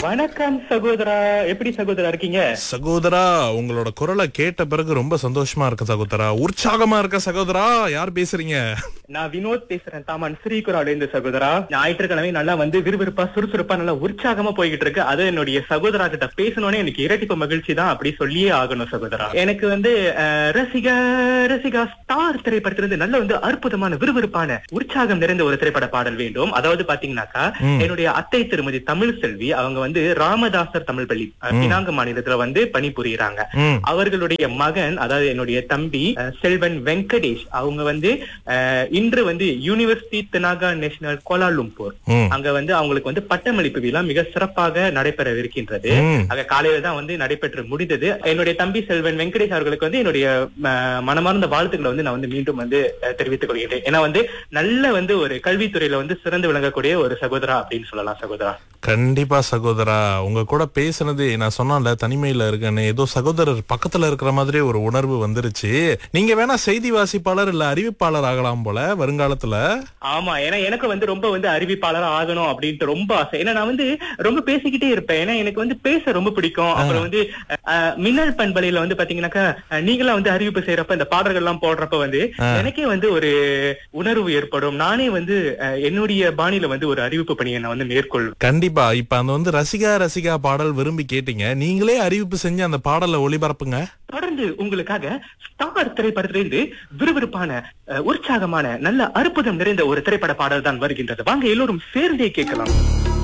வணக்கம் சகோதரா எப்படி சகோதரா இருக்கீங்க சகோதரா உங்களோட குரலை கேட்ட பிறகு ரொம்ப சந்தோஷமா இருக்கு சகோதரா உற்சாகமா இருக்க சகோதரா யார் பேசுறீங்க நான் வினோத் பேசுறேன் தாமான் ஸ்ரீகுரால இருந்து சகோதரா ஞாயிற்றுக்கிழமை நல்லா வந்து விறுவிறுப்பா சுறுசுறுப்பா நல்லா உற்சாகமா போய்கிட்டு இருக்கு அது என்னுடைய சகோதரா கிட்ட பேசணும்னே எனக்கு இரட்டிப்பு மகிழ்ச்சி தான் அப்படி சொல்லியே ஆகணும் சகோதரா எனக்கு வந்து அஹ், ரசிகா ரசிகா ஸ்டார் திரைப்படத்திலிருந்து நல்ல வந்து அற்புதமான விறுவிறுப்பான உற்சாகம் நிறைந்த ஒரு திரைப்பட பாடல் வேண்டும் அதாவது பாத்தீங்கன்னாக்கா என்னுடைய அத்தை திருமதி தமிழ் செல்வி அவங்க வந்து ராமதாசர் தமிழ் பள்ளி அஹ், பினாங்கு மாநிலத்துல வந்து பணிபுரியுறாங்க ம் அவர்களுடைய மகன் அதாவது என்னுடைய தம்பி அஹ், செல்வன் வெங்கடேஷ் அவங்க வந்து அஹ், இன்று வந்து யூனிவர்சிட்டி தெனாகா நேஷனல் கோலாலும்பூர் ம் அங்க வந்து அவங்களுக்கு வந்து பட்டமளிப்பு விழா மிக சிறப்பாக நடைபெறவிருக்கின்றது ம் அங்க காலையில தான் வந்து நடைபெற்று முடிந்தது என்னுடைய தம்பி செல்வன் வெங்கடேஷ் அவர்களுக்கு வந்து என்னுடைய ம- மனமார்ந்த வாழ்த்துக்களை வந்து நான் வந்து மீண்டும் வந்து அஹ், தெரிவித்துக் கொள்கிறேன் ஏன்னா வந்து நல்ல வந்து ஒரு கல்வித்துறையில வந்து சிறந்து விளங்கக்கூடிய ஒரு சகோதரா அப்படின்னு சொல்லலாம் சகோதரா கண்டிப்பா சகோதரா உங்க கூட பேசுனது நான் சொன்னேன்ல தனிமையில இருக்கேன்னு ஏதோ சகோதரர் பக்கத்துல இருக்கிற மாதிரி ஒரு உணர்வு வந்துருச்சு நீங்க வேணா செய்தி வாசிப்பாளர் இல்ல அறிவிப்பாளர் ஆகலாம் போல வருங்காலத்துல ஆமா ஏன்னா எனக்கு வந்து ரொம்ப வந்து அறிவிப்பாளர் ஆகணும் அப்படின்ட்டு ரொம்ப ஆசை ஏன்னா நான் வந்து ரொம்ப பேசிக்கிட்டே இருப்பேன் ஏன்னா எனக்கு வந்து பேச ரொம்ப பிடிக்கும் அப்புறம் வந்து அஹ், மின்னல் பண்பலையில வந்து பாத்தீங்கன்னாக்கா அஹ், நீங்களாம் வந்து அறிவிப்பு செய்யறப்ப இந்த பாடல்கள் எல்லாம் போடுறப்ப வந்து எனக்கே வந்து ஒரு உணர்வு ஏற்படும் நானே வந்து அஹ், என்னுடைய பாணியில வந்து ஒரு அறிவிப்பு பணியை நான் வந்து மேற்கொள்வேன் கண்டிப்பா இப்ப அந்த வந்து ரசிகா ரசிகா பாடல் விரும்பி கேட்டீங்க நீங்களே அறிவிப்பு செஞ்சு அந்த பாடலை ஒளிபரப்புங்க தொடர்ந்து உங்களுக்காக ஸ்டார் திரைப்படத்திலிருந்து விறுவிறுப்பான அஹ், உற்சாகமான நல்ல அற்புதம் நிறைந்த ஒரு திரைப்பட பாடல் தான் வருகின்றது வாங்க எல்லோரும் சேர்ந்தே கேட்கலாம்